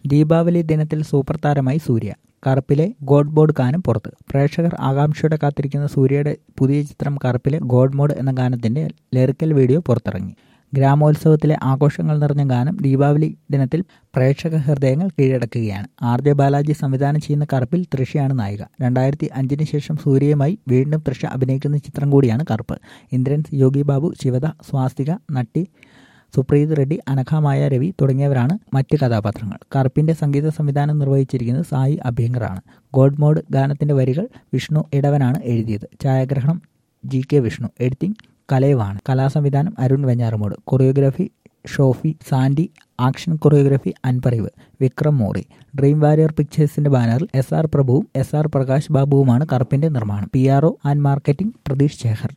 ദീപാവലി ദിനത്തിൽ സൂപ്പർ താരമായി സൂര്യ കറുപ്പിലെ God board ഗാനം പുറത്ത് പ്രേക്ഷകർ ആകാംക്ഷയോടെ കാത്തിരിക്കുന്ന സൂര്യയുടെ പുതിയ ചിത്രം കറുപ്പിലെ ഗോഡ് മോഡ് എന്ന ഗാനത്തിന്റെ ലിറിക്കൽ വീഡിയോ പുറത്തിറങ്ങി ഗ്രാമോത്സവത്തിലെ ആഘോഷങ്ങൾ നിറഞ്ഞ ഗാനം ദീപാവലി ദിനത്തിൽ പ്രേക്ഷക ഹൃദയങ്ങൾ കീഴടക്കുകയാണ് ആർ ജെ ബാലാജി സംവിധാനം ചെയ്യുന്ന കറുപ്പിൽ തൃഷയാണ് നായിക രണ്ടായിരത്തി അഞ്ചിന് ശേഷം സൂര്യയുമായി വീണ്ടും തൃഷ അഭിനയിക്കുന്ന ചിത്രം കൂടിയാണ് കറുപ്പ് ഇന്ദ്രൻസ് യോഗി ബാബു ശിവദ സ്വാസ്തിക നട്ടി സുപ്രീത് റെഡ്ഡി അനഘമായ രവി തുടങ്ങിയവരാണ് മറ്റ് കഥാപാത്രങ്ങൾ കറുപ്പിന്റെ സംഗീത സംവിധാനം നിർവഹിച്ചിരിക്കുന്നത് സായി അഭ്യങ്കറാണ് ഗോഡ് മോഡ് ഗാനത്തിന്റെ വരികൾ വിഷ്ണു ഇടവനാണ് എഴുതിയത് ഛായാഗ്രഹണം ജി കെ വിഷ്ണു എഡിറ്റിംഗ് കലയുവാണ് കലാസംവിധാനം അരുൺ വെഞ്ഞാറമൂട് കൊറിയോഗ്രാഫി ഷോഫി Sandy action choreography Anbariv Vikram മോറി ഡ്രീം വാരിയർ പിക്ചേഴ്സിന്റെ ബാനറിൽ എസ് ആർ പ്രഭുവും എസ് ആർ പ്രകാശ് ബാബുവുമാണ് കറുപ്പിന്റെ നിർമ്മാണം P R O and marketing Pratheesh Shekhar